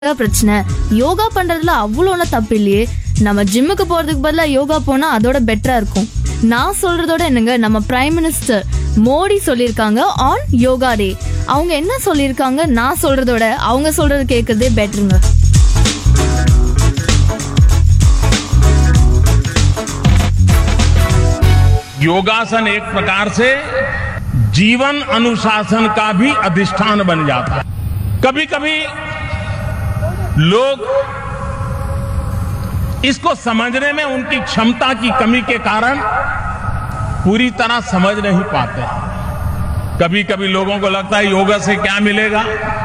அதான் பிரச்சனை யோகா பண்றதுல அவ்வளோ ஒன்றும் தப்பு இல்லையே நம்ம ஜிம்முக்கு போறதுக்கு பதிலா யோகா போனா அதோட பெட்டரா இருக்கும் நான் சொல்றதோட என்னங்க நம்ம பிரைம் மினிஸ்டர் மோடி சொல்லியிருக்காங்க ஆன் யோகா டே அவங்க என்ன சொல்லியிருக்காங்க நான் சொல்றதோட அவங்க சொல்றது கேட்கறதே பெட்டருங்க योगासन एक प्रकार से जीवन अनुशासन का भी अधिष्ठान बन जाता है कभी कभी लोग इसको समझने में उनकी क्षमता की कमी के कारण पूरी तरह समझ नहीं पाते कभी कभी लोगों को लगता है योगा से क्या मिलेगा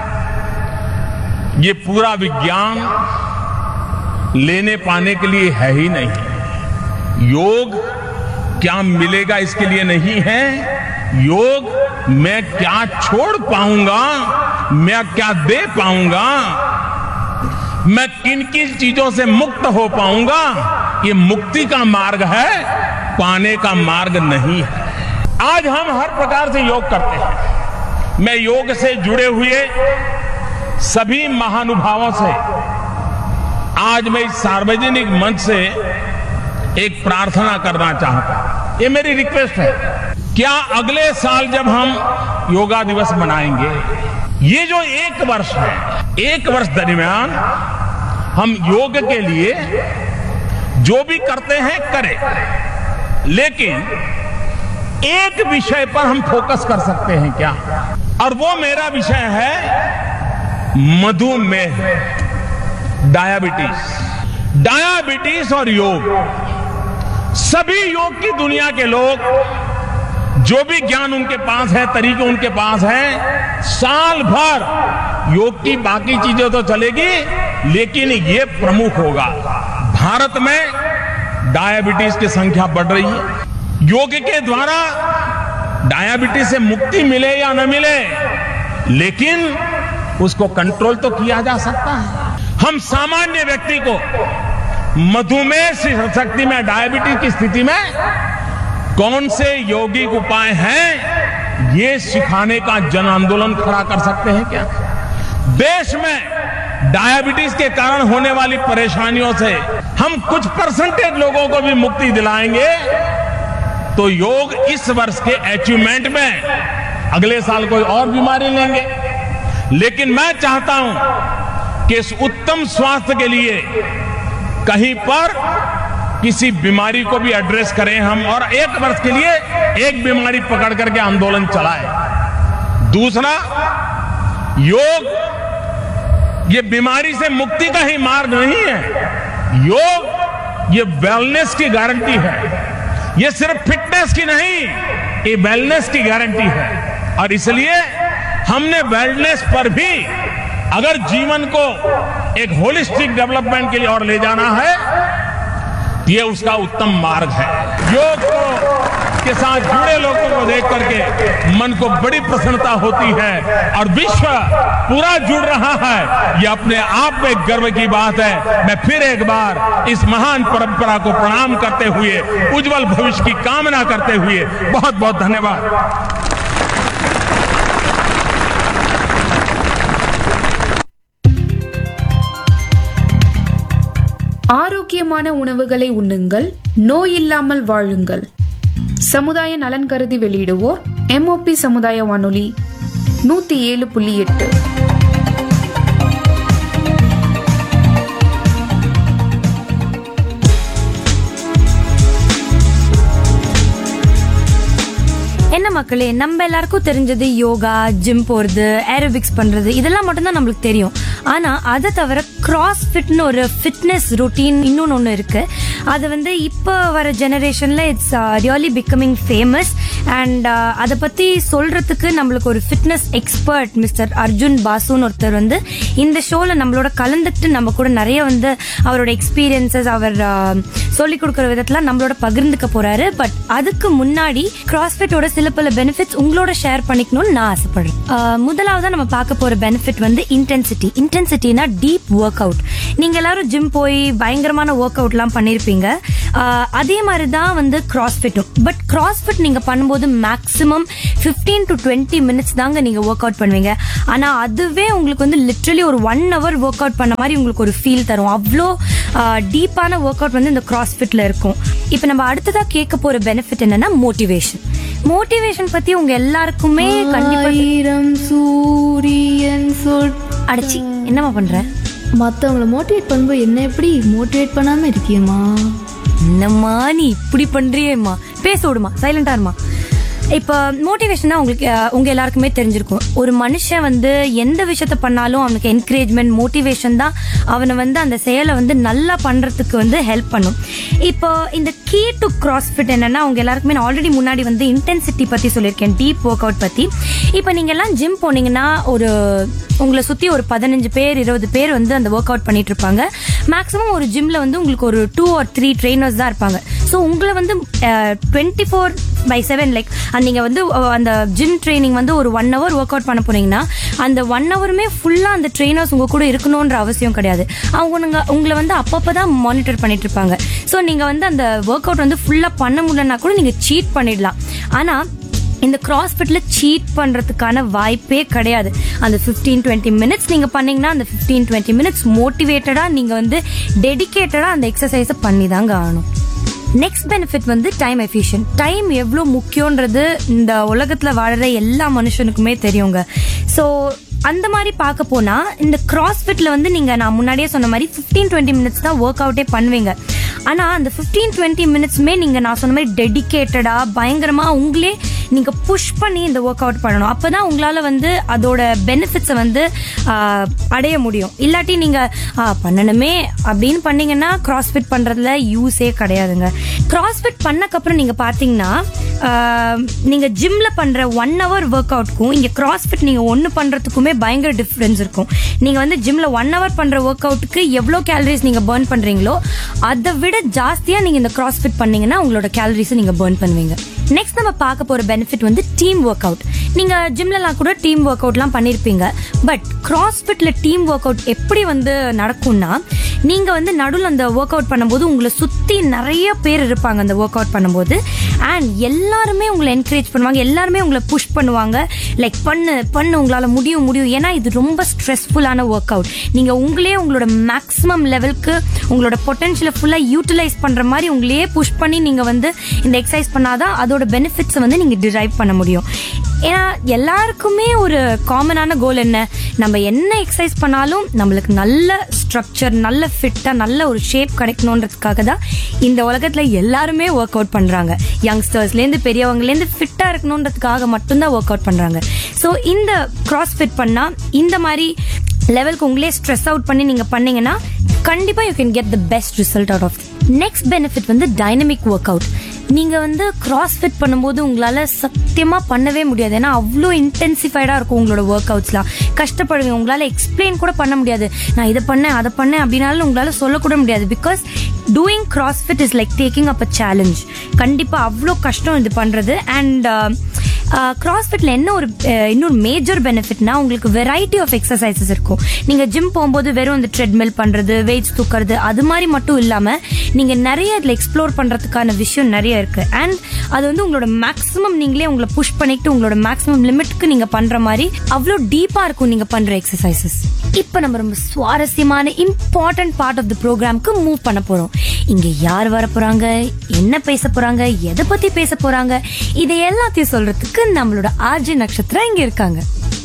ये पूरा विज्ञान लेने पाने के लिए है ही नहीं योग क्या मिलेगा इसके लिए नहीं है योग मैं क्या छोड़ पाऊंगा मैं क्या दे पाऊंगा मैं किन किन चीजों से मुक्त हो पाऊंगा ये मुक्ति का मार्ग है पाने का मार्ग नहीं है आज हम हर प्रकार से योग करते हैं मैं योग से जुड़े हुए सभी महानुभावों से आज मैं इस सार्वजनिक मंच से एक प्रार्थना करना चाहता हूं ये मेरी रिक्वेस्ट है क्या अगले साल जब हम योगा दिवस मनाएंगे ये जो एक वर्ष है एक वर्ष दरमियान हम योग के लिए जो भी करते हैं करें लेकिन एक विषय पर हम फोकस कर सकते हैं क्या और वो मेरा विषय है मधुमेह डायबिटीज डायबिटीज और योग सभी योग की दुनिया के लोग जो भी ज्ञान उनके पास है तरीके उनके पास है साल भर योग की बाकी चीजें तो चलेगी लेकिन ये प्रमुख होगा भारत में डायबिटीज की संख्या बढ़ रही है योग के द्वारा डायबिटीज से मुक्ति मिले या न मिले लेकिन उसको कंट्रोल तो किया जा सकता है हम सामान्य व्यक्ति को मधुमेह शक्ति में डायबिटीज की स्थिति में कौन से यौगिक उपाय हैं ये सिखाने का जन आंदोलन खड़ा कर सकते हैं क्या देश में डायबिटीज के कारण होने वाली परेशानियों से हम कुछ परसेंटेज लोगों को भी मुक्ति दिलाएंगे तो योग इस वर्ष के अचीवमेंट में अगले साल कोई और बीमारी लेंगे लेकिन मैं चाहता हूं कि इस उत्तम स्वास्थ्य के लिए कहीं पर किसी बीमारी को भी एड्रेस करें हम और एक वर्ष के लिए एक बीमारी पकड़ करके आंदोलन चलाए दूसरा योग ये बीमारी से मुक्ति का ही मार्ग नहीं है योग ये वेलनेस की गारंटी है ये सिर्फ फिटनेस की नहीं ये वेलनेस की गारंटी है और इसलिए हमने वेलनेस पर भी अगर जीवन को एक होलिस्टिक डेवलपमेंट के लिए और ले जाना है ये उसका उत्तम मार्ग है योग को के साथ जुड़े लोगों को देख करके मन को बड़ी प्रसन्नता होती है और विश्व पूरा जुड़ रहा है ये अपने आप में गर्व की बात है मैं फिर एक बार इस महान परंपरा को प्रणाम करते हुए उज्जवल भविष्य की कामना करते हुए बहुत बहुत धन्यवाद ஆரோக்கியமான உணவுகளை உண்ணுங்கள் நோய் இல்லாமல் வாழுங்கள் சமுதாய நலன் கருதி வெளியிடுவோர் எம்ஓபி சமுதாய வானொலி நூத்தி ஏழு புள்ளி எட்டு என்ன மக்களே நம்ம எல்லாருக்கும் தெரிஞ்சது யோகா ஜிம் போறது ஏரோபிக்ஸ் பண்றது இதெல்லாம் மட்டும்தான் நம்மளுக்கு தெரியும் ஆனா அதை தவிர கிராஸ் ஃபிட்னு ஒரு ஃபிட்னஸ் ரொட்டீன் இன்னொன்னு ஒன்று இருக்கு அது வந்து இப்போ வர ஜெனரேஷன்ல it's really becoming famous and அதை பத்தி சொல்றதுக்கு நம்மளுக்கு ஒரு ஃபிட்னஸ் எக்ஸ்பர்ட் மிஸ்டர் அர்ஜுன் பாசுன்னு ஒருத்தர் வந்து இந்த ஷோல நம்மளோட கலந்துக்கிட்டு நம்ம கூட நிறைய வந்து அவரோட எக்ஸ்பீரியன்சஸ் அவர் சொல்லி கொடுக்குற விதத்துல நம்மளோட பகிர்ந்துக்க போறாரு பட் அதுக்கு முன்னாடி கிராஸ்ஃபிட்டோட சில பல பெனிஃபிட்ஸ் உங்களோட ஷேர் பண்ணிக்கணும்னு நான் ஆசைப்படுறேன் ஆஹ் முதலாவதா நம்ம பார்க்க போற பெனிஃபிட் வந்து இன்டென்சிட்டி இன்டென்சிட்டினா டீப் ஒர்க் அவுட் நீங்க எல்லாரும் ஜிம் போய் பயங்கரமான ஒர்க் அவுட்லாம் பண்ணிருப்பீங்க அதே மாதிரி தான் வந்து கிராஸ்ஃபிட்டும் பட் கிராஸ்ஃபிட் நீங்க பண்ணும்போது மேக்ஸிமம் 15 டு டுவெண்ட்டி மினிட்ஸ் தாங்க நீங்க ஒர்க் அவுட் பண்ணுவீங்க ஆனா அதுவே உங்களுக்கு வந்து லிட்ரலி ஒரு ஒன் ஹவர் ஒர்க் அவுட் பண்ண மாதிரி உங்களுக்கு ஒரு ஃபீல் தரும் அவ்வளோ டீப்பான ஒர்க் அவுட் வந்து இந்த கிராஸ்ஃபிட்ல இருக்கும் இப்போ நம்ம அடுத்ததா கேட்க போற பெனிஃபிட் என்னன்னா மோட்டிவேஷன் மோட்டிவேஷன் பத்தி உங்க எல்லாருக்குமே கண்டிப்பா ஆயிரம் சூரியன் சொல் அடிச்சு என்னம்மா பண்ற மத்தவங்கள மோட்டிவேட் பண்ணும்போது என்ன எப்படி மோட்டிவேட் பண்ணாம இருக்கியம்மா என்னம்மா நீ இப்படி பண்றியேம்மா பேச விடுமா சைலண்டா இருமா இப்போ மோட்டிவேஷனா உங்களுக்கு அஹ், உங்க எல்லாருக்குமே தெரிஞ்சிருக்கும் ஒரு மனுஷன் வந்து எந்த விஷயத்த பண்ணாலும் அவனுக்கு என்கரேஜ்மெண்ட் மோட்டிவேஷன் தான் அவனை வந்து அந்த செயலை வந்து நல்லா பண்றதுக்கு வந்து ஹெல்ப் பண்ணும் இப்போ இந்த கீ டு கிராஸ்ஃபிட் என்னன்னா அவங்க எல்லாருக்குமே நான் ஆல்ரெடி முன்னாடி வந்து இன்டென்சிட்டி பத்தி சொல்லியிருக்கேன் டீப் ஒர்க் அவுட் பத்தி இப்போ நீங்க எல்லாம் ஜிம் போனீங்கன்னா ஒரு உங்களை சுத்தி ஒரு பதினஞ்சு பேர் இருபது பேர் வந்து அந்த ஒர்க் அவுட் பண்ணிட்டு இருப்பாங்க மேக்ஸிமம் ஒரு ஜிம்ல வந்து உங்களுக்கு ஒரு டூ ஆர் த்ரீ ட்ரெயினர்ஸ் தான் இருப்பாங்க ஸோ உங்களை வந்து twenty four by seven like நீங்க வந்து அஹ், அந்த ஜிம் ட்ரைனிங் வந்து ஒரு ஒன் ஹவர் ஒர்க் அவுட் பண்ண போறீங்கன்னா அந்த ஒன் ஹவருமே ஃபுல்லா அந்த ட்ரெயினர்ஸ் உங்க கூட இருக்கணும்ன்ற அவசியம் கிடையாது அவங்க நீங்க உங்களை வந்து அப்பப்போ தான் மானிட்டர் பண்ணிட்டு இருப்பாங்க ஸோ நீங்க வந்து அந்த ஒர்க் அவுட் வந்து ஃபுல்லா பண்ண முடியலன்னா கூட நீங்க சீட் பண்ணிடலாம் ஆனா இந்த கிராஸ்ஃபிட்ல சீட் பண்றதுக்கான வாய்ப்பே கிடையாது அந்த 15 டுவெண்ட்டி மினிட்ஸ் நீங்க பண்ணீங்கன்னா அந்த 15 டுவெண்ட்டி மினிட்ஸ் மோட்டிவேட்டடா நீங்க வந்து டெடிகேட்டடா அந்த எக்ஸசைஸை பண்ணி தாங்க ஆகணும் நெக்ஸ்ட் பெனிஃபிட் வந்து டைம் எஃபிஷியன்ட் டைம் எவ்வளோ முக்கியன்றது இந்த உலகத்துல வாழற எல்லா மனுஷனுக்குமே தெரியுங்க ஸோ அந்த மாதிரி பார்க்க போனா இந்த கிராஸ்ஃபிட்ல வந்து நீங்க நான் முன்னாடியே சொன்ன மாதிரி 15 டுவெண்ட்டி மினிட்ஸ் தான் ஒர்க் அவுட்டே பண்ணுவீங்க ஆனா அந்த 15 டுவெண்ட்டி மினிட்ஸ்மே நீங்க நான் சொன்ன மாதிரி டெடிகேட்டடா பயங்கரமா உங்களே நீங்க புஷ் பண்ணி இந்த ஒர்க் அவுட் பண்ணணும் அப்பதான் உங்களால வந்து அதோட பெனிஃபிட்ஸை வந்து ஆஹ், அடைய முடியும் இல்லாட்டி நீங்க ஆஹ், பண்ணணுமே அப்படின்னு பண்ணீங்கன்னா கிராஸ்ஃபிட் பண்றதுல யூஸே கிடையாதுங்க கிராஸ்ஃபிட் பண்ணக்கப்புறம் நீங்க பாத்தீங்கன்னா ஆஹ், நீங்க ஜிம்ல பண்ற ஒன் ஹவர் ஒர்க் அவுட்க்கும் இங்க கிராஸ்ஃபிட் நீங்க ஒன்னு பண்றதுக்குமே பயங்கர டிஃபரன்ஸ் இருக்கும் நீங்க வந்து ஜிம்ல ஒன் ஹவர் பண்ற ஒர்க் அவுட்டுக்கு எவ்வளவு கேலரிஸ் நீங்க பர்ன் பண்றீங்களோ அதை விட ஜாஸ்தியா நீங்க இந்த கிராஸ்ஃபிட் பண்ணீங்கன்னா உங்களோட கேலரிஸ் நீங்க பர்ன் பண்ணுவீங்க நெக்ஸ்ட் நம்ம பார்க்க போற பெனிஃபிட் வந்து டீம் ஒர்க் அவுட் நீங்க ஜிம்லலாம் கூட டீம் ஒர்க் அவுட்லாம் பண்ணிருப்பீங்க பட் கிராஸ்ஃபிட்ல டீம் ஒர்க் அவுட் எப்படி வந்து நடக்கும்னா நீங்க வந்து நடுவில் அந்த ஒர்க் அவுட் பண்ணும்போது உங்களை சுத்தி நிறைய பேர் இருப்பாங்க அந்த ஒர்க் அவுட் பண்ணும்போது அண்ட் எல்லாருமே உங்களை என்கரேஜ் பண்ணுவாங்க எல்லாருமே உங்களை புஷ் பண்ணுவாங்க லைக் பண்ணு பண்ணு உங்களால முடியும் முடியும் ஏன்னா இது ரொம்ப ஸ்ட்ரெஸ்ஃபுல்லான ஒர்க் அவுட் நீங்க உங்களே உங்களோட மேக்ஸிமம் லெவலுக்கு உங்களோட பொட்டன்ஷியலை ஃபுல்லா யூட்டிலைஸ் பண்ற மாதிரி உங்களையே புஷ் பண்ணி நீங்க வந்து இந்த எக்ஸசைஸ் பண்ணாதான் அதோட பெனிஃபிட்ஸ் வந்து நீங்க டிரைவ் பண்ண முடியும் ஏன்னா எல்லாருக்குமே ஒரு காமனான கோல் என்ன நம்ம என்ன எக்ஸசைஸ் பண்ணாலும் நம்மளுக்கு நல்ல ஸ்ட்ரக்சர் நல்ல ஃபிட்டா நல்ல ஒரு ஷேப் கிடைக்கணுன்றதுக்காக தான் இந்த உலகத்துல எல்லாருமே ஒர்க் அவுட் பண்றாங்க யங்ஸ்டர்ஸ்லேருந்து பெரியவங்கலேருந்து ஃபிட்டா இருக்கணுன்றதுக்காக மட்டும்தான் ஒர்க் அவுட் பண்றாங்க ஸோ இந்த கிராஸ் ஃபிட் பண்ணா இந்த மாதிரி லெவலுக்கு உங்களே ஸ்ட்ரெஸ் அவுட் பண்ணி நீங்க பண்ணீங்கன்னா கண்டிப்பா you can get the best result out of next benefit வந்து டைனமிக் ஒர்க் அவுட் நீங்க வந்து கிராஸ் ஃபிட் பண்ணும்போது உங்களால சத்தியமா பண்ணவே முடியாது ஏன்னா அவ்வளோ இன்டென்சிஃபைடா இருக்கும் உங்களோட ஒர்க் அவுட்ஸ்லாம் கஷ்டப்படுவீங்க உங்களால எக்ஸ்பிளைன் கூட பண்ண முடியாது நான் இதை பண்ணேன் அதை பண்ணேன் அப்படின்னாலும் உங்களால சொல்லக்கூட முடியாது because doing CrossFit is like taking up a challenge கண்டிப்பா அவ்வளோ கஷ்டம் இது பண்றது அண்ட் கிராஸ்ஃபிட்ல என்ன ஒரு அஹ், இன்னொரு மேஜர் பெனிஃபிட்னா உங்களுக்கு வெரைட்டி ஆஃப் எக்ஸசைசஸ் இருக்கும் நீங்க ஜிம் போகும்போது வெறும் இந்த ட்ரெட்மில் பண்றது வெயிட்ஸ் தூக்குறது அது மாதிரி மட்டும் இல்லாம நீங்க நிறைய இதுல எக்ஸ்ப்ளோர் பண்றதுக்கான விஷயம் நிறைய இருக்கு அண்ட் அது வந்து உங்களோட மேக்ஸிமம் நீங்களே உங்களை புஷ் பண்ணிட்டு உங்களோட மேக்ஸிமம் லிமிட்க்கு நீங்க பண்ற மாதிரி அவ்வளோ டீப்பா இருக்கும் நீங்க பண்ற எக்ஸசைசஸ் இப்போ நம்ம ரொம்ப சுவாரஸ்யமான இம்பார்ட்டன்ட் பார்ட் ஆஃப் த ப்ரோக்ராம்க்கு மூவ் பண்ண போறோம் இங்க யார் வர போறாங்க என்ன பேச போறாங்க எதை பத்தி பேச போறாங்க இதை எல்லாத்தையும் சொல்றதுக்கு நம்மளோட ஆர்ஜி நட்சத்திரா இங்க இருக்காங்க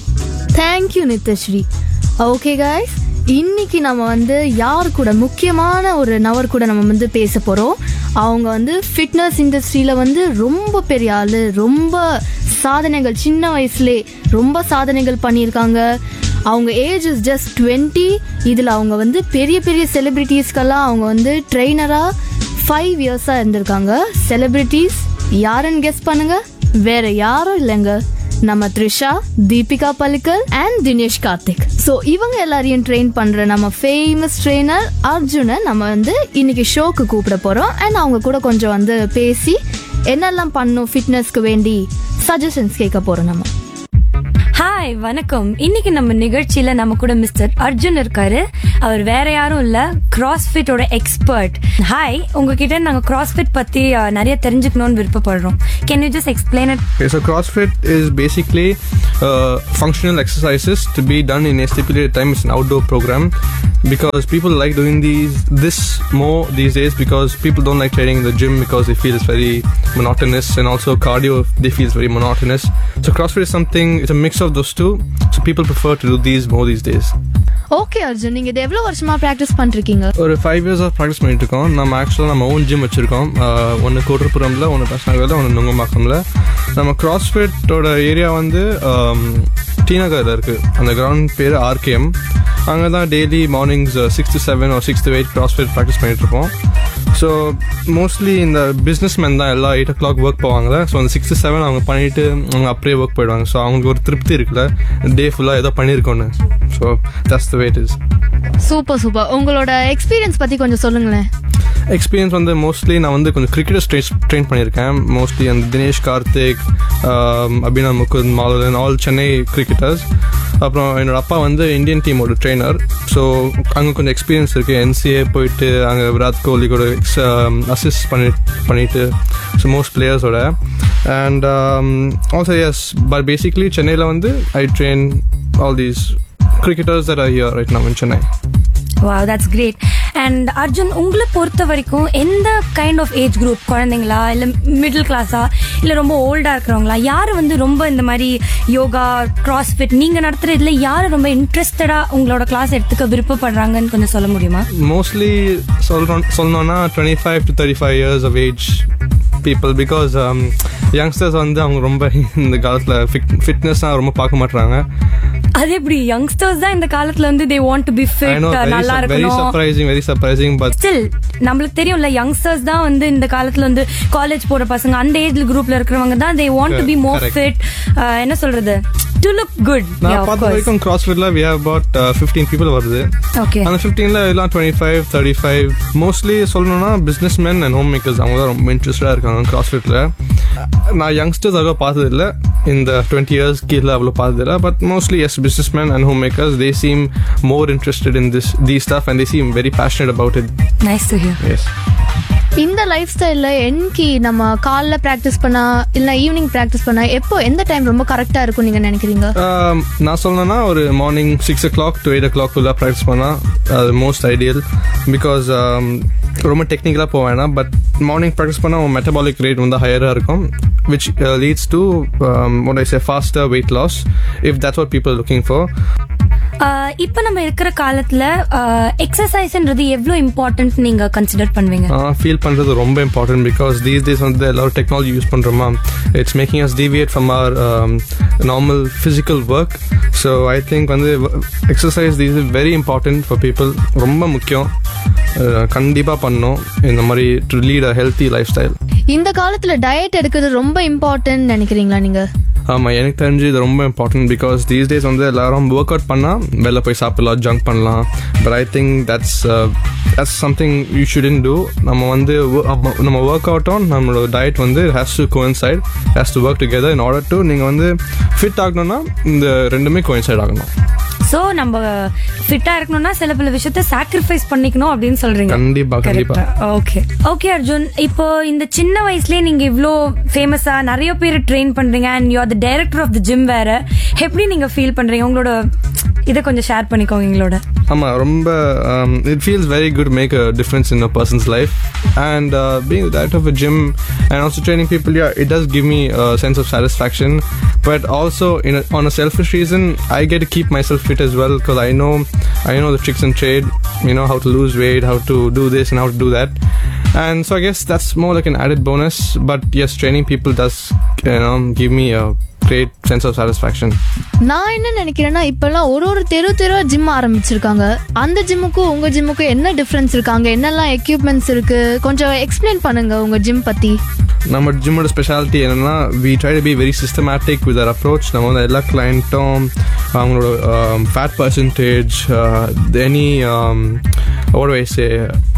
தேங்க்யூ நித்யஸ்ரீ ஓகே காய்ஸ் இன்னைக்கு நம்ம வந்து யார் கூட முக்கியமான ஒரு நபர் கூட நம்ம வந்து பேச போகிறோம் அவங்க வந்து ஃபிட்னஸ் இண்டஸ்ட்ரியில் வந்து ரொம்ப பெரிய ஆள் ரொம்ப சாதனைகள் சின்ன வயசுலே ரொம்ப சாதனைகள் பண்ணியிருக்காங்க அவங்க ஏஜ் இஸ் ஜஸ்ட் டுவெண்ட்டி இதில் அவங்க வந்து பெரிய பெரிய செலிபிரிட்டிஸ்க்கெல்லாம் அவங்க வந்து ட்ரெயினராக ஃபைவ் இயர்ஸாக இருந்திருக்காங்க செலிபிரிட்டிஸ் யாருன்னு கெஸ் பண்ணுங்க வேற யாரும் இல்லைங்க நம்ம த்ரிஷா தீபிகா பலிக்கல் அண்ட் தினேஷ் கார்த்திக் ஸோ இவங்க எல்லாரையும் ட்ரெயின் பண்ற நம்ம ஃபேமஸ் ட்ரெயினர் அர்ஜுனை நம்ம வந்து இன்னைக்கு ஷோக்கு கூப்பிட போறோம் அண்ட் அவங்க கூட கொஞ்சம் வந்து பேசி என்னெல்லாம் பண்ணும் ஃபிட்னஸ்க்கு வேண்டி சஜஷன்ஸ் கேட்க போறோம் நம்ம ஹாய் வணக்கம் இன்னைக்கு நம்ம நிகழ்ச்சியில நம்ம கூட மிஸ்டர் அர்ஜுன் இருக்காரு அவர் வேற யாரும் இல்ல கிராஸ்ஃபிட்டோட எக்ஸ்பர்ட் ஹாய் உங்ககிட்ட நாங்க கிராஸ்ஃபிட் பத்தி அஹ், நிறைய தெரிஞ்சுக்கணும்னு விருப்பப்படுறோம் can you just explain it Okay, so CrossFit is basically uh, functional exercises to be done in a stipulated time. It's an outdoor program because people like doing these this more these days because people don't like training in the gym because they feel it's very monotonous and also cardio they feel it's very monotonous. So CrossFit is something it's a mix of those two. So people prefer to do these more these days. Okay Arjun நீங்க இது எவ்வளவு வருஷமா practice பண்ணிருக்கீங்க ஒரு five இயர்ஸாக practice பண்ணிட்டு இருக்கோம் நம்ம ஆக்சுவலாக நம்ம ஓன் ஜிம் வச்சுருக்கோம் ஒன்று கோட்டர்புரமில் ஒன்று பசநகரில் ஒன்று நுங்கம்பாக்கமில் நம்ம கிராஸ்ஃபிட்டோட ஏரியா வந்து டி நகரில் இருக்குது அந்த கிரவுண்ட் பேர் ஆர்கேஎம் அங்கே தான் daily mornings six to seven ஒரு six to eight CrossFit practice பண்ணிட்டு இருப்போம் ஸோ மோஸ்ட்லி இந்த பிஸ்னஸ் மேன் தான் எல்லாம் எயிட் ஓ கிளாக் ஒர்க் போவாங்க ஸோ அந்த சிக்ஸ் டு செவன் அவங்க பண்ணிட்டு அவங்க அப்படியே ஒர்க் போயிடுவாங்க ஸோ அவங்களுக்கு ஒரு திருப்தி இருக்குல்ல டே ஃபுல்லாக ஏதோ பண்ணியிருக்கோன்னு so that's the way is super super உங்களோட எக்ஸ்பீரியன்ஸ் பத்தி கொஞ்சம் சொல்லுங்களேன் எக்ஸ்பீரியன்ஸ் வந்து மோஸ்ட்லி நான் வந்து கொஞ்சம் கிரிக்கெட்டர்ஸ் ட்ரெயின் ட்ரெயின் பண்ணியிருக்கேன் மோஸ்ட்லி அந்த தினேஷ் கார்த்திக் அபினா முகுந்த் மாலன் ஆல் சென்னை கிரிக்கெட்டர்ஸ் அப்புறம் என்னோட அப்பா வந்து இந்தியன் டீமோட ட்ரெயினர் ஸோ அங்கே கொஞ்சம் எக்ஸ்பீரியன்ஸ் இருக்குது என்சிஏ போயிட்டு அங்கே விராட் கோலி கூட அசிஸ்ட் பண்ணி பண்ணிட்டு ஸோ மோஸ்ட் பிளேயர்ஸோட and also yes but basically சென்னையில் வந்து I train all these cricketers that are here right now in Chennai wow that's great and Arjun உங்களை பொறுத்த வரைக்கும் எந்த கைண்ட் ஆஃப் ஏஜ் குரூப் குழந்தைங்களா இல்லை மிடில் கிளாஸா இல்லை ரொம்ப ஓல்டாக இருக்கிறவங்களா யார் வந்து ரொம்ப இந்த மாதிரி யோகா கிராஸ்ஃபிட் நீங்கள் நடத்துகிற இதில் யார் ரொம்ப இன்ட்ரெஸ்டடாக உங்களோட கிளாஸ் எடுத்துக்க விருப்பப்படுறாங்கன்னு கொஞ்சம் சொல்ல முடியுமா மோஸ்ட்லி சொல்றோம் சொல்லணும்னா twenty five to thirty five years of age people because youngsters வந்து அவங்க ரொம்ப இந்த காலத்தில் ஃபிட் ஃபிட்னஸ்லாம் ரொம்ப பார்க்க மாட்றாங்க அது எப்படி யங்ஸ்டர்ஸ் தான் இந்த காலத்துல வந்து they want to be I fit no நல்லா வெரி இருக்கணும் surprising very surprising but still நம்மளுக்கு தெரியும்ல யங்ஸ்டர்ஸ் தான் வந்து இந்த காலத்துல வந்து காலேஜ் போற பசங்க அந்த ஏஜ் குரூப்ல இருக்கிறவங்க தான் they want to be more Correct. Fit என்ன சொல்றது டு லுக் குட் நான் பார்த்த வரைக்கும் கிராஸ்ஃபிட்ல we have about fifteen people வருது ஓகே அந்த ஃபிஃப்டீனில் எல்லாம் twenty five thirty five mostly சொல்லணும்னா businessman and homemakers அவங்க தான் ரொம்ப இன்ட்ரெஸ்டாக இருக்காங்க கிராஸ்ஃபிட்டில் நான் யங்ஸ்டர்ஸ் அவ்வளோ பார்த்ததில்ல இந்த டுவெண்ட்டி இயர்ஸ் கீழே அவ்வளோ பார்த்ததில்ல but mostly yes businessman and homemakers they seem more interested in this the staff and they seem very passionate about it nice to hear yes இந்த லைஃப் ஸ்டைல்ல என்னைக்கு நம்ம காலைல பிராக்டிஸ் பண்ணா இல்ல ஈவினிங் பிராக்டிஸ் பண்ணா எப்போ எந்த டைம் ரொம்ப கரெக்டா இருக்கும் நீங்க நினைக்கிறீங்க நான் சொல்லணும்னா ஒரு morning six o'clock to eight o'clock உள்ள ப்ராக்டிஸ் பண்ணால் அது மோஸ்ட் ஐடியல் பிகாஸ் ரொம்ப டெக்னிக்கலாக போக வேணாம் பட் மார்னிங் ப்ராக்டிஸ் பண்ணால் உங்கள் மெட்டபாலிக் ரேட் வந்து ஹையராக இருக்கும் which leads to one is a faster weight loss if that's what people looking for இப்போ நம்ம இருக்கிற காலத்துல எக்ஸசைஸ்ன்றது எவ்வளவு இம்பார்ட்டன்ட் நீங்க கன்சிடர் பண்ணுவீங்க ஃபீல் பண்ணுறது ரொம்ப இம்பார்ட்டன்ட் பிகாஸ் தீஸ் டேஸ் வந்து எல்லாரும் டெக்னாலஜி யூஸ் பண்ணுறோமா it's making us deviate from our normal physical work so I think வந்து exercise these is very important for people ரொம்ப முக்கியம் கண்டிப்பாக பண்ணணும் இந்த மாதிரி to lead a healthy lifestyle இந்த காலத்துல டயட் எடுக்கிறது ரொம்ப இம்பார்ட்டன்ட் நினைக்கிறீங்களா நீங்க ஆமாம் எனக்கு தெரிஞ்சு இது ரொம்ப இம்பார்ட்டன்ட் பிகாஸ் தீஸ் டேஸ் வந்து எல்லாரும் ஒர்க் அவுட் பண்ணால் வெளில போய் சாப்பிடலாம் ஜங்க் பண்ணலாம் but I think that's that's something you shouldn't do நம்ம வந்து wo- அப்ப நம்ம ஒர்க் அவுட்டும் நம்மளோட டயட் வந்து has to coincide has to work together in order to நீங்கள் வந்து ஃபிட் ஆகணும்னா இந்த ரெண்டுமே கோயின்சைட் ஆகணும் சோ நம்ம ஃபிட்டா இருக்கணும்னா சில பல விஷயத்த சாக்ரிஃபைஸ் பண்ணிக்கணும் அப்படின்னு சொல்றீங்க கண்டிப்பா கண்டிப்பா ஓகே ஓகே அர்ஜுன் இப்போ இந்த சின்ன வயசுலயே நீங்க இவ்ளோ ஃபேமஸா நிறைய பேர் ட்ரெயின் பண்றீங்க and you are the director of the gym வேற எப்படி நீங்க ஃபீல் பண்றீங்க உங்களோட இதை கொஞ்சம் ஷேர் பண்ணிக்கோங்க எங்களோட ஆமாம் ரொம்ப it feels very good make a difference in a person's life and being director of a gym and also training people yeah it does give me sense of satisfaction but also in on a selfish reason I get keep myself fit as well because I know I know the tricks and trade you know how to lose weight how to do this and how to do that and so I guess that's more like an added bonus but yes training people does you know give me a great sense of satisfaction நான் என்ன நினைக்கிறேன்னா இப்பெல்லாம் ஒரு ஒரு தெரு தெருவா gym ஆரம்பிச்சிருக்காங்க அந்த ஜிம்முக்கும் உங்க ஜிம்முக்கும் என்ன டிஃபரன்ஸ் இருக்காங்க என்னெல்லாம் எக்யூப்மெண்ட்ஸ் இருக்கு கொஞ்சம் எக்ஸ்பிளைன் பண்ணுங்க உங்க ஜிம் பத்தி நம்ம ஜிம்மோட ஸ்பெஷாலிட்டி என்னன்னா we try to be very systematic with our approach நம்ம வந்து எல்லா கிளைண்ட்டும் அவங்களோட ஃபேட் பர்சன்டேஜ் எனி ஓட வயசு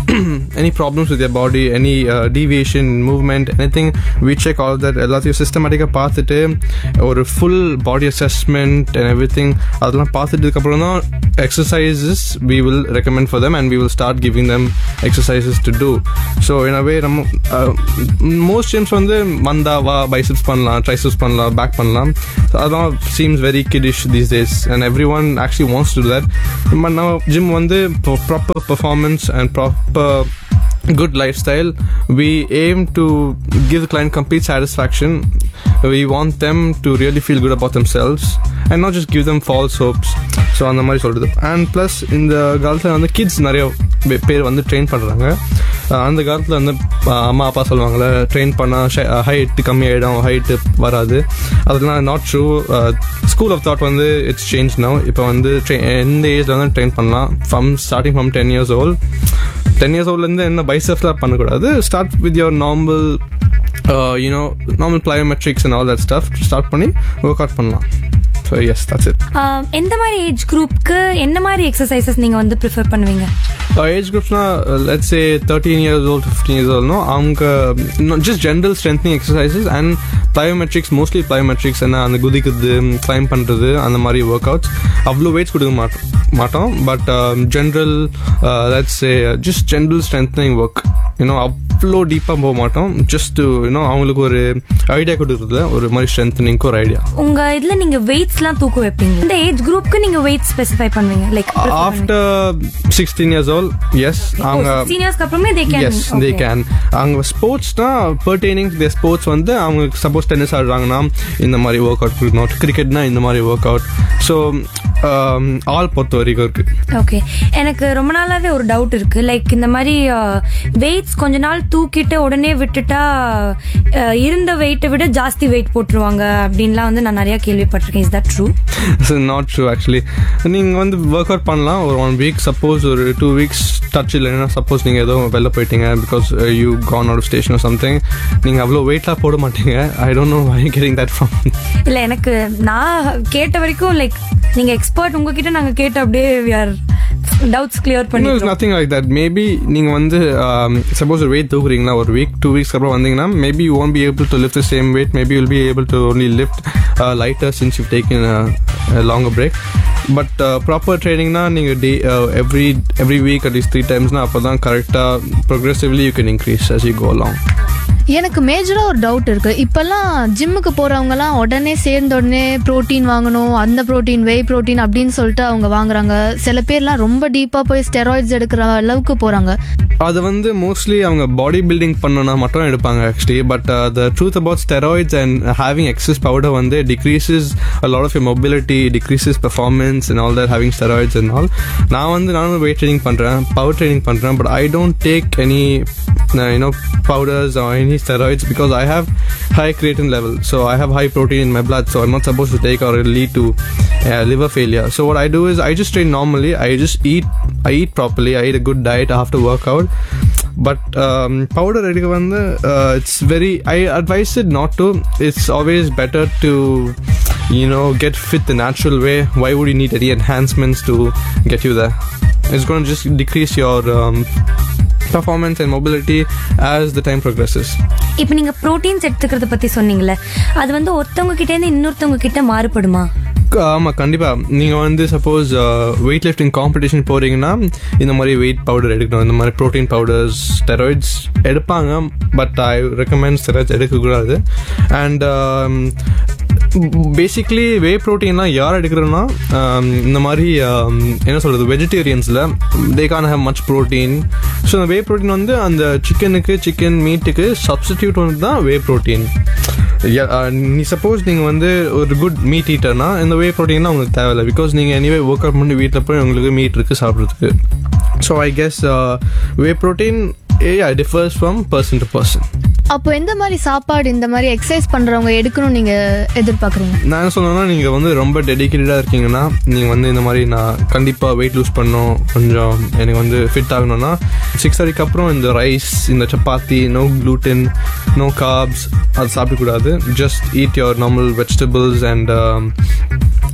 any problems with their body any uh, deviation movement anything we check all that எல்லாத்தையும் சிஸ்டமேட்டிக்காக பார்த்துட்டு ஒரு full body assessment and everything அதெல்லாம் பார்த்துட்டதுக்கப்புறம் தான் exercises we will recommend for them and we will start giving them exercises to do so in a way நம்ம most gyms வந்து வந்தா வா பைசப்ஸ் பண்ணலாம் ட்ரைசப்ஸ் பண்ணலாம் பேக் பண்ணலாம் So அதெல்லாம் seems very kiddish these days and everyone actually wants to that but நம்ம gym வந்து proper performance and proper good lifestyle we aim to give the client complete satisfaction we want them to really feel good about themselves and not just give them false hopes so அந்த மாதிரி சொல்கிறது and plus இந்த காலத்தில் வந்து kids நிறைய பே- பேர் வந்து train பண்ணுறாங்க அந்த காலத்தில் வந்து அஹ், அம்மா அப்பா சொல்லுவாங்கள்ல ட்ரெயின் பண்ணால் ஹைட் கம்மியாயிடும் ஹைட்டு வராது அதெல்லாம் not true school of thought வந்து இட்ஸ் சேஞ்ச் நவ் இப்போ வந்து tra- எந்த ஏஜில் வந்து ட்ரெயின் பண்ணலாம் from starting from ten years old ten years ஓல்ட்லேருந்து என்ன பைசப்ஸ்லாம் பண்ணக்கூடாது start with your normal you know normal plyometrics and all that stuff start பண்ணி ஒர்க் அவுட் பண்ணலாம் so yes that's it ah எந்த மாதிரி ஏஜ் குரூப்க்கு என்ன மாதிரி எக்ஸசைசஸ் நீங்க வந்து ப்ரிஃபர் பண்ணுவீங்க ஏஜ் குரூப்ஸ்னா let's a thirteen years old fifteen years ஓல்ட்னோ அவங்க just general strengthening exercises and plyometrics mostly plyometrics என்ன அந்த குதிக்குது கிளைம் பண்ணுறது அந்த மாதிரி ஒர்க் அவுட்ஸ் அவ்வளோ வெயிட்ஸ் கொடுக்க மாட்டோம் மாட்டோம் but general let's a just general strengthening work you know அவ்வளோ டீப்பாக போக மாட்டோம் ஜஸ்ட் யூனோ அவங்களுக்கு ஒரு ஐடியா கொடுக்குறதுல ஒரு மாதிரி ஸ்ட்ரென்த்னிங்க்கு ஒரு ஐடியா உங்க இதுல நீங்க வெயிட்ஸ்லாம் தூக்க வைப்பீங்க இந்த ஏஜ் குரூப்க்கு நீங்க வெயிட் ஸ்பெசிஃபை பண்ணுவீங்க like after sixteen years old yes அவங்க சீனியர்ஸ்க்கு அப்புறமே they can yes they can அவங்க ஸ்போர்ட்ஸ்னா பர்டெய்னிங் தி ஸ்போர்ட்ஸ் வந்து அவங்க சப்போஸ் டென்னிஸ் ஆடுறாங்கன்னா இந்த மாதிரி ஒர்க் அவுட் கொடுக்கணும் கிரிக்கெட்னா இந்த மாதிரி ஒர்க் அவுட் ஸோ ஆல் பொறுத்த வரைக்கும் இருக்கு ஓகே எனக்கு ரொம்ப நாளாவே ஒரு டவுட் இருக்கு லைக் இந்த மாதிரி வெயிட்ஸ் கொஞ்ச நாள் தூக்கிட்டு உடனே விட்டுட்டா அஹ், இருந்த வெயிட்டை விட ஜாஸ்தி வெயிட் போட்டுருவாங்க அப்படின்லாம் வந்து நான் நிறைய கேள்விப்பட்டிருக்கேன் is that true not true actually நீங்கள் வந்து ஒர்க் அவுட் பண்ணலாம் ஒரு ஒன் வீக் சப்போஸ் ஒரு டூ வீக்ஸ் டச் இல்லைன்னா சப்போஸ் நீங்கள் ஏதோ வெளில போயிட்டீங்க because you gone out station something நீங்கள் அவ்வளோ வெயிட்லாம் போட மாட்டீங்க I don't know why getting that from இல்ல எனக்கு நான் கேட்ட வரைக்கும் லைக் நீங்க எக்ஸ்பர்ட் உங்ககிட்ட நாங்க கேட்டு அப்படியே டவுட்ஸ் கிளியர் No, it's பண்ணிட்டோம் nothing like that. Maybe நீங்க வந்து சப்போஸ் ஒரு வெயிட் தூக்குறீங்களா ஒரு வீக் டூ வீக்ஸ் அப்புறம் வந்தீங்கன்னா maybe you won't be able to lift the same weight maybe will be able to only lift lighter since you take in longer break but proper ட்ரைனிங்னா நீங்கள் day every every week at least three டைம்ஸ்னா அப்போ தான் கரெக்டாக progressively you can increase as you go along எனக்கு மேஜரா ஒரு doubt இருக்கு இப்பெல்லாம் ஜிம்முக்கு போறவங்கலாம் உடனே சேர்ந்த உடனே புரோட்டீன் வாங்கணும் அந்த புரோட்டீன் வெய் புரோட்டீன் அப்படின்னு சொல்லிட்டு அவங்க வாங்குறாங்க சில பேர்லாம் ரொம்ப டீப்பா போய் ஸ்டெராய்ட்ஸ் எடுக்கிற அளவுக்கு போறாங்க அது வந்து மோஸ்ட்லி அவங்க பாடி பில்டிங் பண்ணனா மட்டும் எடுப்பாங்க actually but the truth about steroids and having excess powder வந்து decreases lot of mobility decreases performance and all that having steroids and all நான் வந்து நானும் வெயிட் ட்ரைனிங் பண்ணுறேன் பவர் ட்ரைனிங் பண்ணுறேன் but I don't take any you know powders or any steroids because I have high creatine level so I have high protein in my blood so I'm not supposed to take or it'll lead to uh, liver failure so what I do is I just train normally I just eat I eat properly I eat a good diet after workout but um, powder எடுக்க வந்து uh, it's very I advise it not to it's always better to you know get fit the natural way why would you need any enhancements to get you there it's going to just decrease your um, performance and mobility as the time progresses இப்போ நீங்க proteins எடுத்துக்கிறத பத்தி சொன்னீங்கல்ல அது வந்து ஒருத்தவங்க கிட்ட இருந்து இன்னொருத்தவங்க கிட்ட மாறுபடுமா ஆமாம் கண்டிப்பாக நீங்கள் வந்து சப்போஸ் வெயிட் லிஃப்டிங் காம்படிஷன் போகிறீங்கன்னா இந்த மாதிரி வெயிட் பவுடர் எடுக்கணும் இந்த மாதிரி ப்ரோட்டீன் பவுடர்ஸ் ஸ்டெராய்ட்ஸ் எடுப்பாங்க பட் ஐ ரெக்கமெண்ட் ஸ்டெராய்ட்ஸ் எடுக்கக்கூடாது அண்ட் பேசிக்லி வே ப்ரோட்டீன்லாம் யார் எடுக்கிறோன்னா இந்த மாதிரி um, என்ன சொல்கிறது வெஜிடேரியன்ஸில் they can have much protein so அந்த வே ப்ரோட்டீன் வந்து அந்த சிக்கனுக்கு சிக்கன் மீட்டுக்கு சப்ஸ்டிடியூட் வந்து தான் வே ப்ரோட்டீன் நீ சப்போஸ் நீங்கள் வந்து ஒரு குட் மீட் ஈட்டர்னா இந்த வே ப்ரோட்டீன்லாம் உங்களுக்கு தேவையில்லை பிகாஸ் நீங்கள் எனிவே ஒர்க் அவுட் பண்ணி வீட்டில் போய் உங்களுக்கு மீட் இருக்குது சாப்பிட்றதுக்கு so I guess whey protein a differs from person to person அப்போ எந்த மாதிரி சாப்பாடு இந்த மாதிரி எக்ஸசைஸ் பண்றவங்க எடுக்கணும் நீங்க எதிர்பார்க்குறீங்க நான் என்ன சொன்னேன்னா நீங்கள் வந்து ரொம்ப டெடிக்கேட்டடாக இருக்கீங்கன்னா நீங்கள் வந்து இந்த மாதிரி நான் கண்டிப்பாக வெயிட் லூஸ் பண்ணணும் கொஞ்சம் எனக்கு வந்து ஃபிட் ஆகணும்னா சிக்ஸ் தேர்ட்டிக்கு அப்புறம் இந்த ரைஸ் இந்த chapati no gluten no carbs அது சாப்பிடக்கூடாது just eat your normal vegetables and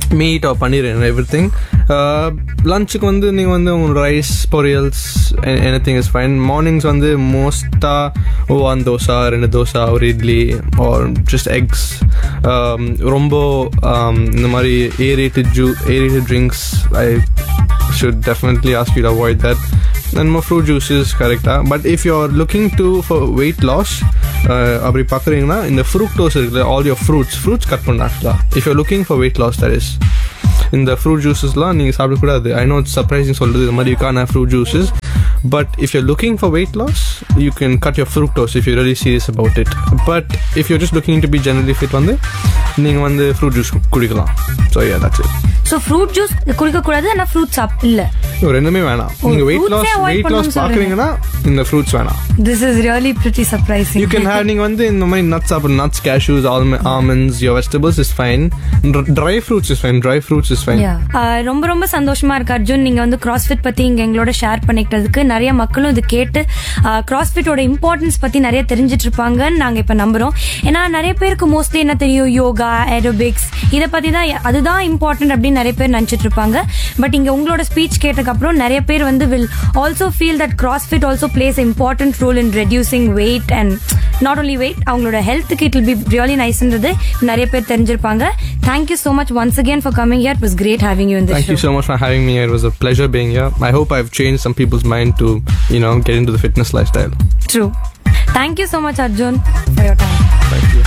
meat or paneer everything லஞ்சுக்கு வந்து நீங்கள் வந்து உங்கள் ரைஸ் பொரியல்ஸ் anything is fine mornings வந்து மோஸ்ட்டாக ஒன் தோசை ரெண்டு தோசை ஒரு இட்லி ஆர் ஜஸ்ட் எக்ஸ் ரொம்ப um, இந்த மாதிரி ஏரியேட்டட் ஜூ aerated drinks I should definitely ask you to avoid that. Then more fruit juices, correct? But if you're looking to for weight loss, uh, அப்படி பார்க்குறீங்கன்னா இந்த ஃப்ரூக்டோஸ் இருக்குல்ல all your fruits fruits cut பண்ண ஆக்சுவலாக if you're looking for weight loss that is இந்த fruit ஜூஸஸ்லாம் நீங்கள் சாப்பிடக்கூடாது ஐ நோ சர்ப்ரைசிங் சொல்கிறது இது மாதிரி you can have fruit juices but if you're looking for weight loss you can cut your fructose if you really serious about it பட் இஃப் யூ just looking to be generally fit வந்து நீங்கள் வந்து fruit juice குடிக்கலாம் so yeah that's it so fruit juice குடிக்க கூடாது ஆனா ஃப்ரூட் சாப் இல்ல இது ரெண்டுமே வேணாம் நீங்க weight fruits loss a avoid weight loss பண்ணணும்னு பாக்குறீங்கன்னா இந்த ஃப்ரூட்ஸ் வேணாம் this is really pretty surprising you can have நீங்க வந்து இந்த மாதிரி நட்ஸ் சாப்பிடும் nuts cashews almonds your vegetables is fine dry fruits is fine dry fruits is fine ரொம்ப ரொம்ப சந்தோஷமா இருக்கு அர்ஜுன் நீங்க வந்து கிராஸ்ஃபிட் பத்தி இங்க எங்களோட ஷேர் பண்ணிக்கிட்டதுக்கு நிறைய மக்களும் இது கேட்டு கிராஸ்ஃபிட்டோட இம்பார்ட்டன்ஸ் பத்தி நிறைய தெரிஞ்சிட்டு இருப்பாங்கன்னு நாங்க இப்ப நம்புறோம் ஏன்னா நிறைய பேருக்கு மோஸ்ட்லி என்ன தெரியும் யோகா ஏரோபிக்ஸ் இத பத்தி தான் அதுதான் இம்பார்ட்டன்ட் அப்படின்னு நிறைய பேர் நினைச்சிட்டு இருப்பாங்க பட் இங்க உங்களோட ஸ்பீச் கேட்டதுக்கு அப்புறம் நிறைய பேர் வந்து will also feel that CrossFit also plays important role in reducing weight and not only weight அவங்களோட ஹெல்த்துக்கு இட் வில் பி ரியலி நைஸ்ன்றது நிறைய பேர் தெரிஞ்சிருப்பாங்க thank you so much once again for coming here it was great having you in this Thank show you so much for having me. It was a pleasure being here. I hope I've changed some people's mind to, you know, get into the fitness lifestyle. True. Thank you so much, Arjun, for your time. Thank you.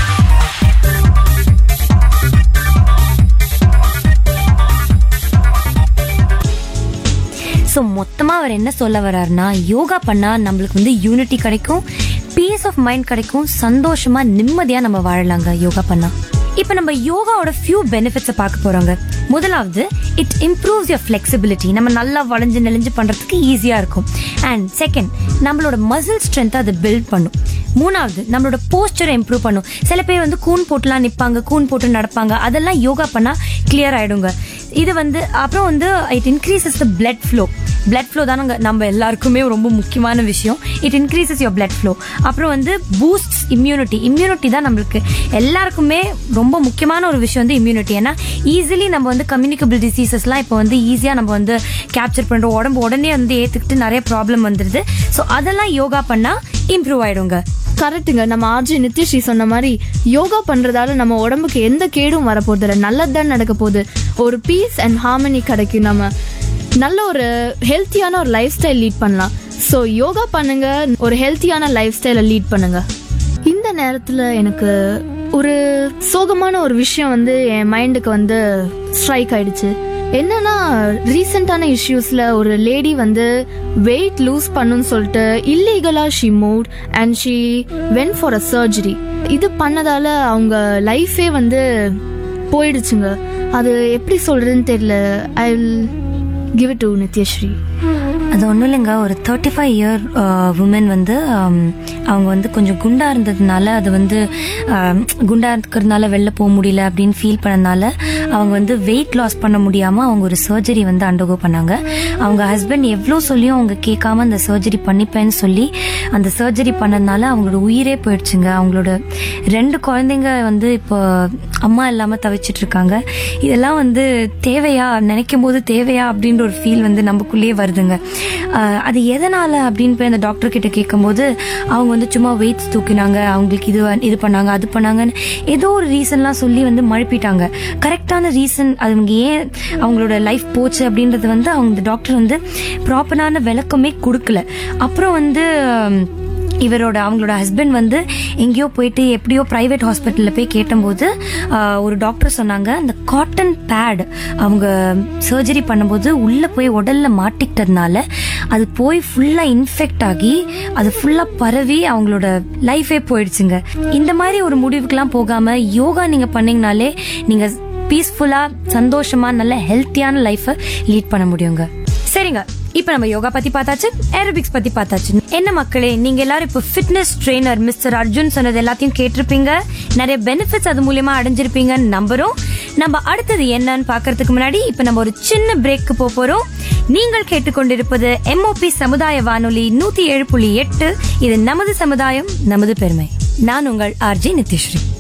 So மொத்தமாக அவர் என்ன சொல்ல வர்றாருன்னா யோகா பண்ணால் நம்மளுக்கு வந்து unity கிடைக்கும் piece of mind கிடைக்கும் சந்தோஷமா நிம்மதியாக நம்ம வாழலாங்க யோகா பண்ணா இப்போ நம்ம யோகாவோட ஃபியூ பெனிஃபிட்ஸை பார்க்க போறோங்க முதலாவது இட் இம்ப்ரூவ்ஸ் யோர் ஃப்ளெக்சிபிலிட்டி நம்ம நல்லா வளைஞ்சு நெளிஞ்சு பண்றதுக்கு ஈஸியா இருக்கும் அண்ட் செகண்ட் நம்மளோட மசில் ஸ்ட்ரென்த்தை அது பில்ட் பண்ணும் மூணாவது நம்மளோட போஸ்டரை இம்ப்ரூவ் பண்ணும் சில பேர் வந்து கூன் போட்டுலாம் நிற்பாங்க கூன் போட்டு நடப்பாங்க அதெல்லாம் யோகா பண்ணா கிளியர் ஆயிடுங்க இது வந்து அப்புறம் வந்து it increases the blood flow blood flow தானங்க நம்ம எல்லாருக்குமே ரொம்ப முக்கியமான விஷயம் it increases your blood flow அப்புறம் வந்து பூஸ்ட் இம்யூனிட்டி இம்யூனிட்டி தான் நம்மளுக்கு எல்லாருக்குமே ரொம்ப முக்கியமான ஒரு விஷயம் வந்து இம்யூனிட்டி ஏன்னா ஈஸிலி நம்ம வந்து கம்யூனிகபிள் டிசீசஸ்லாம் இப்போ வந்து ஈஸியாக நம்ம வந்து கேப்சர் பண்ணுறோம் உடம்பு உடனே வந்து ஏற்றுக்கிட்டு நிறைய ப்ராப்ளம் வந்துடுது ஸோ அதெல்லாம் யோகா பண்ணால் இம்ப்ரூவ் ஆயிடுங்க கரெக்ட்டுங்க நம்ம ஆர்ஜி நித்யஸ்ரீ சொன்ன மாதிரி யோகா பண்றதால நம்ம உடம்புக்கு எந்த கேடும் வரப்போகுது இல்லை நல்லது தான் நடக்க போகுது ஒரு பீஸ் அண்ட் ஹார்மனி கிடைக்கும் நம்ம நல்ல ஒரு ஹெல்த்தியான ஒரு லைஃப் ஸ்டைல் லீட் பண்ணலாம் ஸோ யோகா பண்ணுங்க ஒரு ஹெல்த்தியான லைஃப் ஸ்டைலை லீட் பண்ணுங்க இந்த நேரத்தில் எனக்கு ஒரு சோகமான ஒரு விஷயம் வந்து என் மைண்டுக்கு வந்து ஸ்ட்ரைக் ஆயிடுச்சு என்னன்னா ரீசெண்டான இஷ்யூஸ்ல ஒரு லேடி வந்து வெயிட் லூஸ் பண்ணுன்னு சொல்லிட்டு இல்லீகலா she move and she went for a surgery இது பண்ணதால அவங்க லைஃபே வந்து போயிடுச்சுங்க அது எப்படி சொல்றதுன்னு தெரியல I will give it to Nithyasri அது ஒன்றும் இல்லைங்க ஒரு தேர்ட்டி ஃபைவ் இயர் உமன் வந்து um, அவங்க வந்து கொஞ்சம் குண்டா இருந்ததுனால அது வந்து um, குண்டா இருக்கிறதுனால வெளில போக முடியல அப்படின்னு ஃபீல் பண்ணனால அவங்க வந்து வெயிட் லாஸ் பண்ண முடியாமல் அவங்க ஒரு சர்ஜரி வந்து அண்டர்கோ பண்ணாங்க அவங்க ஹஸ்பண்ட் எவ்வளோ சொல்லியும் அவங்க கேட்காம அந்த சர்ஜரி பண்ணிப்பேன்னு சொல்லி அந்த சர்ஜரி பண்ணதுனால அவங்களோட உயிரே போயிடுச்சுங்க அவங்களோட ரெண்டு குழந்தைங்க வந்து இப்போ அம்மா இல்லாமல் தவிச்சிட்டு இருக்காங்க இதெல்லாம் வந்து தேவையா நினைக்கும் போது தேவையா அப்படின்ற ஒரு ஃபீல் வந்து நமக்குள்ளேயே வருதுங்க ஆஹ் அது எதனால அப்படின்னு போய் அந்த டாக்டர் கிட்ட கேட்கும்போது அவங்க வந்து சும்மா வெயிட்ஸ் தூக்கினாங்க அவங்களுக்கு இது இது பண்ணாங்க அது பண்ணாங்கன்னு ஏதோ ஒரு ரீசன்லாம் சொல்லி வந்து மழுப்பிட்டாங்க கரெக்டான ரீசன் அவங்க ஏன் அவங்களோட லைஃப் போச்சு அப்படின்றது வந்து அவங்க டாக்டர் வந்து ப்ராப்பரான விளக்கமே கொடுக்கல அப்புறம் வந்து ஹம், இவரோட அவங்களோட ஹஸ்பண்ட் வந்து எங்கேயோ போயிட்டு எப்படியோ பிரைவேட் ஹாஸ்பிட்டலில் போய் கேட்டபோது ஆஹ், ஒரு டாக்டர் சொன்னாங்க அந்த காட்டன் பேட் அவங்க சர்ஜரி பண்ணும்போது உள்ளே போய் உடல்ல மாட்டிக்கிட்டதுனால அது போய் ஃபுல்லாக இன்ஃபெக்ட் ஆகி அது ஃபுல்லாக பரவி அவங்களோட லைஃபே போயிடுச்சுங்க இந்த மாதிரி ஒரு முடிவுக்கெல்லாம் போகாம யோகா நீங்க பண்ணீங்கனாலே நீங்க பீஸ்ஃபுல்லா சந்தோஷமா நல்ல ஹெல்த்தியான லைஃபை லீட் பண்ண முடியுங்க சரிங்க இப்ப நம்ம யோகா பத்தி பார்த்தாச்சு ஏரோபிக்ஸ் பத்தி பார்த்தாச்சு என்ன மக்களே நீங்க எல்லாரும் இப்போ ஃபிட்னஸ் ட்ரெயினர் மிஸ்டர் அர்ஜுன் சொன்னது எல்லாத்தையும் கேட்டிருப்பீங்க நிறைய பெனிஃபிட்ஸ் அது மூலியமா அடைஞ்சிருப்பீங்கன்னு நம்புறோம் நம்ம அடுத்தது என்னன்னு பார்க்கறதுக்கு முன்னாடி இப்ப நம்ம ஒரு சின்ன பிரேக்கு போக போறோம் நீங்கள் கேட்டுக்கொண்டிருப்பது எம்ஓபி சமுதாய வானொலி நூத்தி ஏழு புள்ளி எட்டு இது நமது சமுதாயம் நமது பெருமை நான் உங்கள் ஆர்ஜி நித்யஸ்ரீ